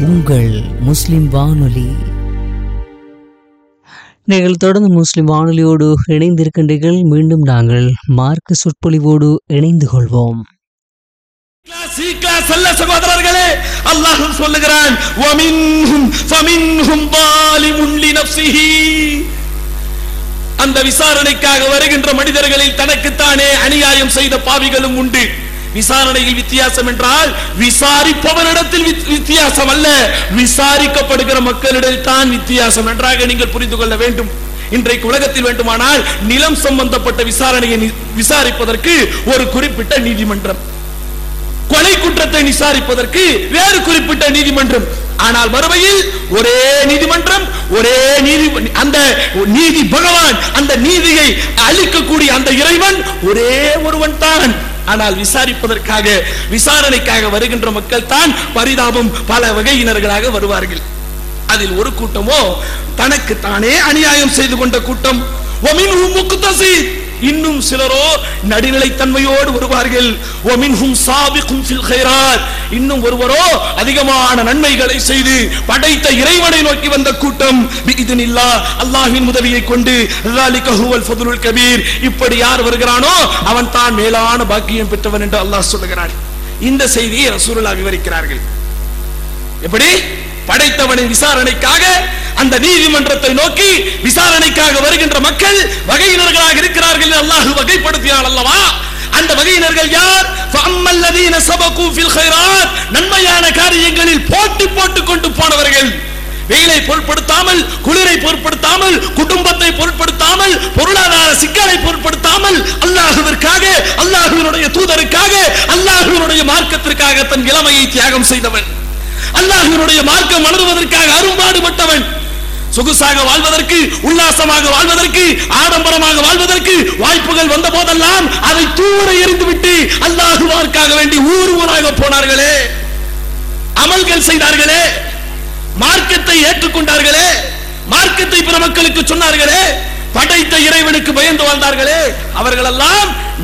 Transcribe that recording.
உங்கள் முஸ்லிம் வானொலி நீங்கள் தொடர்ந்து முஸ்லிம் வானொலியோடு இணைந்திருக்கின்றீர்கள் மீண்டும் நாங்கள் மார்க்க சொற்பொழிவோடு இணைந்து கொள்வோம் சி கிளாஸ் அல்ல சகோதரர்களே அல்லாஹ் சொல்லுகிறான் وَمِنْهُمْ فَمِنْهُمْ ظَالِمٌ لِنَفْسِهِ அந்த விசாரணைக்காக வருகின்ற மனிதர்களில் தனக்குத்தானே அநியாயம் செய்த பாவிகளும் உண்டு விசாரணையில் வித்தியாசம் என்றால் விசாரிப்பவனிடத்தில் வித்- வித்தியாசம் அல்ல விசாரிக்கப்படுகிற மக்களிடையில் தான் வித்தியாசம் நன்றாக நீங்கள் புரிந்து கொள்ள வேண்டும் இன்றைக்கு உலகத்தில் வேண்டுமானால் நிலம் சம்பந்தப்பட்ட விசாரணையை நி- விசாரிப்பதற்கு ஒரு குறிப்பிட்ட நீதிமன்றம் கொலை குற்றத்தை விசாரிப்பதற்கு வேறு குறிப்பிட்ட நீதிமன்றம் ஆனால் மறுமையில் ஒரே நீதிமன்றம் ஒரே நீதி அந்த நீதி பகவான் அந்த நீதியை அளிக்கக்கூடிய அந்த இறைவன் ஒரே ஒருவன் தான் ஆனால் விசாரிப்பதற்காக விசாரணைக்காக வருகின்ற மக்கள் தான் பரிதாபம் பல வகையினர்களாக வருவார்கள் அதில் ஒரு கூட்டமோ தனக்கு தானே அநியாயம் செய்து கொண்ட கூட்டம் وَمِنْهُمْ مُقْتَصِدٌ. இன்னும் சிலரோ நடுநிலைத்தன்மையோடு வருவார்கள் وَمِنْهُمْ سَابِقٌ فِي الْخَيْرَاتِ. இன்னும் ஒருவரோ அதிகமான நன்மைகளை செய்து படைத்த இறைவனை நோக்கி வந்த கூட்டம் பிஇذنில்லாஹ் அல்லாஹ்வின் உதவியை கொண்டு ذَلِكَ هُوَ الْفَضْلُ الْكَبِيرُ. இப்படி யார் வருகிறானோ அவன் தான் மேலான பாக்கியம் பெற்றவன் என்று அல்லாஹ் சொல்லுகிறான் இந்த செய்தியை ரசூலுல்லாஹ் விவரிக்கிறார்கள் எப்படி படைத்தவனின் விசாரணைக்காக அந்த நீதிமன்றத்தை நோக்கி விசாரணைக்காக வருகின்ற மக்கள் வகையினர்களாக இருக்கிறார்கள் என்று அல்லாஹ் வகைப்படுத்தினான் அல்லவா அந்த வகையினர்கள் யார் فَأَمَّا الَّذِينَ سَبَقُوا فِي الْخَيْرَاتِ நன்மையான காரியங்களில் போட்டி போட்டுக் கொண்டு போனவர்கள் வெயிலை பொருட்படுத்தாமல் குளிரை பொருட்படுத்தாமல் குடும்பத்தை பொருட்படுத்தாமல் பொருளாதார சிக்கலை பொருட்படுத்தாமல் அல்லாஹுவிற்காக அல்லாஹுவினுடைய தூதருக்காக அல்லாஹுவினுடைய மார்க்கத்திற்காக தன் இளமையை தியாகம் செய்தவன் அல்லாஹ்வினுடைய மார்க்கம் வளருவதற்காக அரும்பாடுபட்டவன் சொகுசாக வாழ்வதற்கு உல்லாசமாக வாழ்வதற்கு ஆடம்பரமாக வாழ்வதற்கு வாய்ப்புகள் வந்த போதெல்லாம் அதை தூர எறிந்துவிட்டு அல்லாஹுவார்க்காக வேண்டி ஊர் ஊராக போனார்களே அமல்கள் செய்தார்களே மார்க்கத்தை ஏற்றுக்கொண்டார்களே மார்க்கத்தை பிற மக்களுக்கு சொன்னார்களே படைத்த இறைவனுக்கு பயந்து வாழ்ந்தார்களே அவர்களெல்லாம்